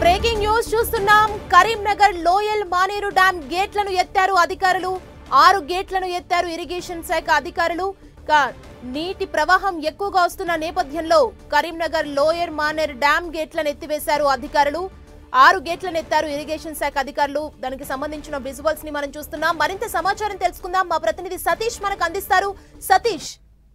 Breaking news చూస్తున్నాం Karimnagar loyal Maneru dam గేట్లను ఎత్తారు అధికారులు ఆరు గేట్లను ఎత్తారు ఇరిగేషన్ శాఖ అధికారులు ఇక నీటి ప్రవాహం ఎక్కువగా వస్తున్న నేపథ్యంలో కరీంనగర్ లోయర్ మానేరు డ్యాం గేట్లను ఎత్తివేశారు అధికారులు ఆరు గేట్లను ఎత్తారు ఇరిగేషన్ శాఖ అధికారులు దానికి సంబంధించిన విజువల్స్ ని మనం చూస్తున్నాం మరింత సమాచారం తెలుసుకుందాం మా ప్రతినిధి సతీష్ మనకు అందిస్తారు సతీష్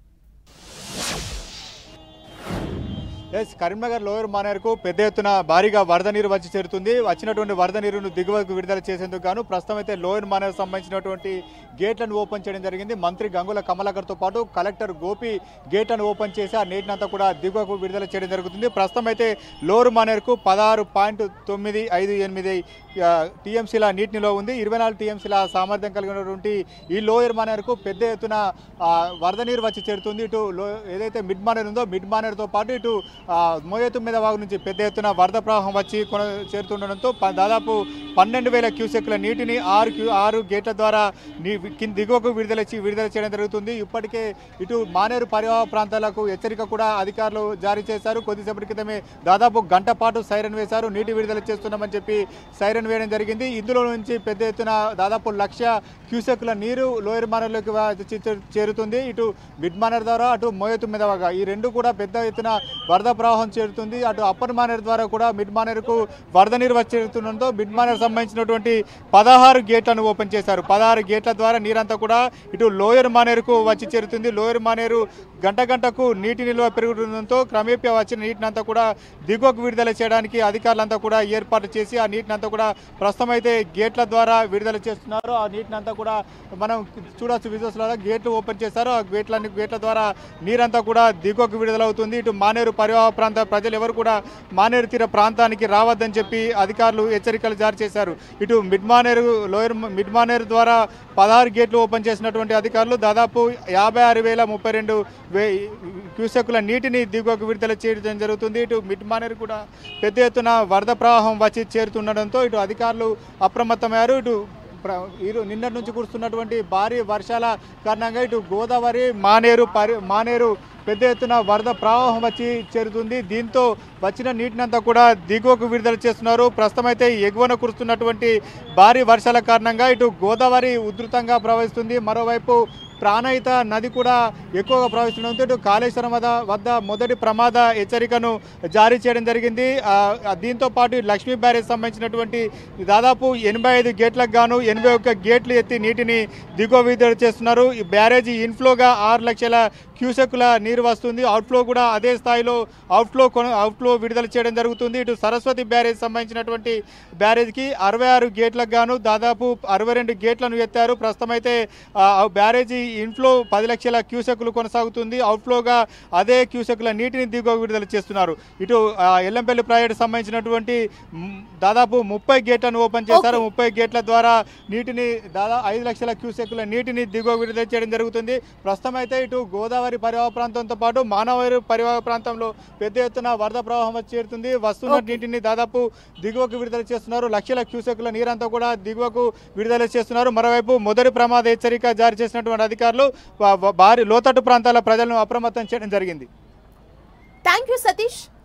ఎస్ కరీంనగర్ లోయర్ మానేరుకు పెద్ద ఎత్తున భారీగా వరద నీరు వచ్చి చేరుతుంది వచ్చినటువంటి వరద నీరును దిగువకు విడుదల చేసేందుకు గాను ప్రస్తుతం అయితే లోయర్ మానేరు సంబంధించినటువంటి గేట్లను ఓపెన్ చేయడం జరిగింది మంత్రి గంగుల కమలాకర్తో పాటు కలెక్టర్ గోపి గేట్లను ఓపెన్ చేసి ఆ నీటినంతా కూడా దిగువకు విడుదల చేయడం జరుగుతుంది ప్రస్తుతం అయితే లోయర్ మానేరుకు పదహారు పాయింట్ తొమ్మిది ఐదు ఎనిమిది టీఎంసీల నీటి నిల్వ ఉంది ఇరవై నాలుగు టీఎంసీల సామర్థ్యం కలిగినటువంటి ఈ లోయర్ మానేరుకు పెద్ద ఎత్తున ఆ, వరద నీరు వచ్చి చేరుతుంది ఇటు లో ఏదైతే మిడ్ మానేరు ఉందో మిడ్ మానేరుతో పాటు ఇటు ఆ, మోయతు మీద వాగు నుంచి పెద్ద ఎత్తున వరద ప్రవాహం వచ్చి కొన చేరుతుండడంతో ప- దాదాపు పన్నెండు వేల క్యూసెక్ల నీటిని ఆరు క్యూ ఆరు గేట్ల ద్వారా నీ కింద దిగువకు విడుదల చే- విడుదల చేయడం జరుగుతుంది ఇప్పటికే ఇటు మానేరు పరివాహ ప్రాంతాలకు హెచ్చరిక కూడా అధికారులు జారీ చేశారు కొద్దిసేపటి క్రితమే దాదాపు గంట పాటు సైరన్ వేశారు నీటి విడుదల చేస్తున్నామని చెప్పి సైరన్ వేయడం జరిగింది ఇందులో నుంచి పెద్ద ఎత్తున దాదాపు లక్ష క్యూసెక్ల నీరు లోయర్ మానేరులోకి వచ్చి చే- చేరుతుంది ఇటు మిడ్ మానేర్ ద్వారా అటు మోయతు మీదవగా ఈ రెండు కూడా పెద్ద ఎత్తున వరద ప్రవాహం చేరుతుంది అటు అప్పర్ మానేర్ ద్వారా కూడా మిడ్ మానేరుకు వరద నీరు వచ్చి చేరుతుండడంతో మిడ్ మానేర్ సంబంధించినటువంటి పదహారు గేట్లను ఓపెన్ చేశారు పదహారు గేట్ల ద్వారా నీరంతా కూడా ఇటు లోయర్ మానేరుకు వచ్చి చేరుతుంది లోయర్ మానేరు గంట గంటకు నీటి నిల్వ పెరుగుతుండడంతో క్రమేపీ వచ్చిన నీటినంతా కూడా దిగువకు విడుదల చేయడానికి అధికారులంతా కూడా ఏర్పాటు చేసి ఆ నీటినంతా కూడా ప్రస్తుతం అయితే గేట్ల ద్వారా విడుదల చేస్తున్నారు ఆ నీటినంతా కూడా మనం చూడొచ్చు విజువల్స్లో గేట్లు ఓపెన్ చేశారు ఆ గేట్లన్నీ గేట్ల ద్వారా నీరంతా కూడా దిగువకు విడుదలవుతుంది ఇటు మానేరు పరివాహ ప్రాంత ప్రజలు ఎవరు కూడా మానేరు తీర ప్రాంతానికి రావద్దని చెప్పి అధికారులు హెచ్చరికలు జారీ చేశారు ఇటు mid Maneru lower mid Maneru ద్వారా పదహారు గేట్లు ఓపెన్ చేసినటువంటి అధికారులు దాదాపు యాభై ఆరు వేల ముప్పై రెండు వే క్యూసెక్కుల నీటిని దిగువకు విడుదల చేయడం జరుగుతుంది ఇటు మిడ్ మానేరు కూడా పెద్ద ఎత్తున వరద ప్రవాహం వచ్చి చేరుతుండడంతో ఇటు అధికారులు అప్రమత్తమయ్యారు ఇటు ప్ర- ఈరో నిన్నటి నుంచి కురుస్తున్నటువంటి భారీ వర్షాల కారణంగా ఇటు గోదావరి మానేరు పరి మానేరు పెద్ద ఎత్తున వరద ప్రవాహం వచ్చి చేరుతుంది దీంతో వచ్చిన నీటినంతా కూడా దిగువకు విడుదల చేస్తున్నారు ప్రస్తుతం అయితే ఎగువన కురుస్తున్నటువంటి భారీ వర్షాల కారణంగా ఇటు గోదావరి ఉధృతంగా ప్రవహిస్తుంది మరోవైపు ప్రాణహిత నది కూడా ఎక్కువగా ప్రవహిస్తుండడంతో ఇటు కాళేశ్వరం వద్ద వద్ద మొదటి ప్రమాద హెచ్చరికను జారీ చేయడం జరిగింది ఆ, ఆ, దీంతో పాటు ఈ లక్ష్మీ బ్యారేజ్ సంబంధించినటువంటి దాదాపు ఎనభై ఐదు గేట్లకు గాను ఎనభై ఒక్క గేట్లు ఎత్తి నీటిని దిగువ విడుదల చేస్తున్నారు ఈ బ్యారేజీ ఇన్ఫ్లోగా ఆరు లక్షల క్యూసెక్కుల నీరు వస్తుంది అవుట్ఫ్లో కూడా అదే స్థాయిలో అవుట్ఫ్లో కొన అవుట్ఫ్లో విడుదల చేయడం జరుగుతుంది ఇటు సరస్వతి బ్యారేజ్ సంబంధించినటువంటి బ్యారేజ్కి అరవై ఆరు గేట్లకు గాను దాదాపు అరవై రెండు గేట్లను ఎత్తారు ప్రస్తుతం అయితే ఆ, ఆ బ్యారేజీ ఇన్ఫ్లో పది లక్షల క్యూసెక్కులు కొనసాగుతుంది అవుట్ఫ్లోగా అదే క్యూసెక్కుల నీటిని దిగువ విడుదల చేస్తున్నారు ఇటు ఆ, ఎల్లంపల్లి ప్రాజెక్టు సంబంధించినటువంటి మ్, దాదాపు ముప్పై గేట్లను ఓపెన్ చేశారు Okay. ముప్పై గేట్ల ద్వారా నీటిని దాదాపు ఐదు లక్షల క్యూసెక్కుల నీటిని దిగువ విడుదల చేయడం జరుగుతుంది ప్రస్తుతం అయితే ఇటు గోదావరి పరివాహ ప్రాంతంతో పాటు మానవరి పరివాహ ప్రాంతంలో పెద్ద ఎత్తున వరద ప్రవాహం వచ్చి చేరుతుంది వస్తున్న Okay. నీటిని దాదాపు దిగువకు విడుదల చేస్తున్నారు లక్షల క్యూసెక్కుల నీరంతా కూడా దిగువకు విడుదల చేస్తున్నారు మరోవైపు మొదటి ప్రమాద హెచ్చరిక జారీ చేసినటువంటి అధికారులు వా- వా- భారీ లోతట్టు ప్రాంతాల ప్రజలను అప్రమత్తం చేయడం జరిగింది థ్యాంక్ యూ సతీష్